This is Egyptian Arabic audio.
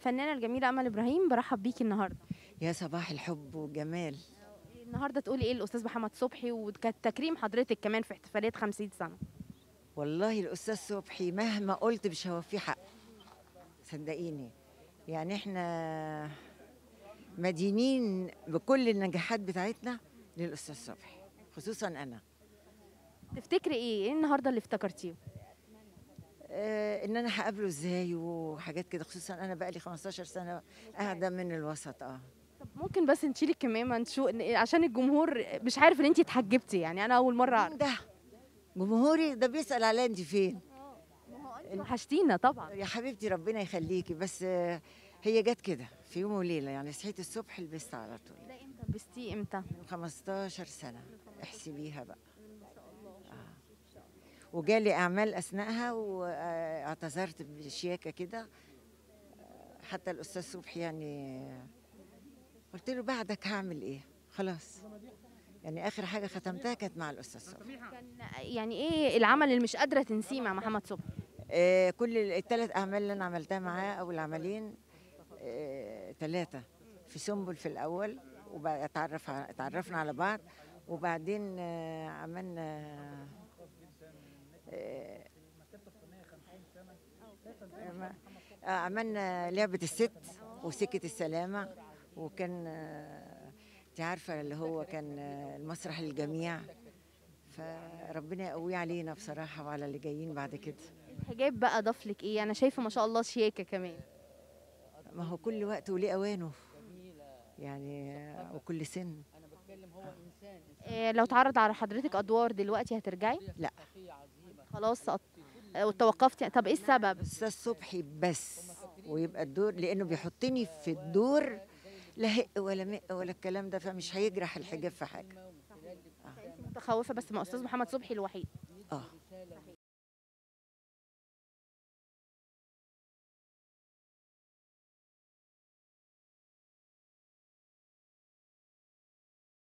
الفنانه الجميله امل ابراهيم برحب بيكي النهارده يا صباح الحب والجمال النهارده تقولي ايه الاستاذ محمد صبحي وكانت تكريم حضرتك كمان في احتفاليه 50 سنه والله الأستاذ صبحي مهما قلت مش هوفيه حق صدقيني يعني احنا مدينين بكل النجاحات بتاعتنا للأستاذ صبحي خصوصا أنا تفتكري ايه ايه النهارده اللي افتكرتيه آه ان انا هقابله ازاي وحاجات كده خصوصا انا بقى لي 15 سنه قاعده من الوسط اه طب ممكن بس نشيل الكمامه نشوف عشان الجمهور مش عارف ان انت اتحجبتي يعني انا اول مره اعرف مين ده جمهوري ده بيسال عليا انت فين وحشتينا طبعا يا حبيبتي ربنا يخليكي بس آه، هي جت كده في يوم وليله يعني صحيت الصبح لبست على طول ده امتى لبستيه امتى من 15 سنه احسبيها بقى آه. وجالي اعمال اثناءها واعتذرت بشياكه كده آه، حتى الاستاذ صبحي يعني قلت له بعدك هعمل ايه خلاص يعني اخر حاجه ختمتها كانت مع الاستاذ صبحي كان يعني ايه العمل اللي مش قادره تنسيه مع محمد صبحي آه، كل الثلاث اعمال اللي انا عملتها معاه او العملين ثلاثه في سنبل في الاول وبعد اتعرف ع- اتعرفنا على بعض وبعدين آه، عملنا آه، ما- آه، عملنا لعبة الست وسكة السلامة وكان آه، انت عارفة اللي هو كان آه، المسرح للجميع فربنا يقويه علينا بصراحة وعلى اللي جايين بعد كده الحجاب بقى ضاف لك ايه انا شايفه ما شاء الله شياكه كمان ما هو كل وقت وليه اوانه يعني آه، وكل سن إيه لو اتعرض على حضرتك ادوار دلوقتي هترجعي لا خلاص أط... آه، توقفتي طب ايه السبب استاذ صبحي بس ويبقى الدور لانه بيحطني في الدور لا هق ولا مق ولا الكلام ده فمش هيجرح الحجاب في حاجه متخوفه بس مع استاذ محمد صبحي الوحيد اه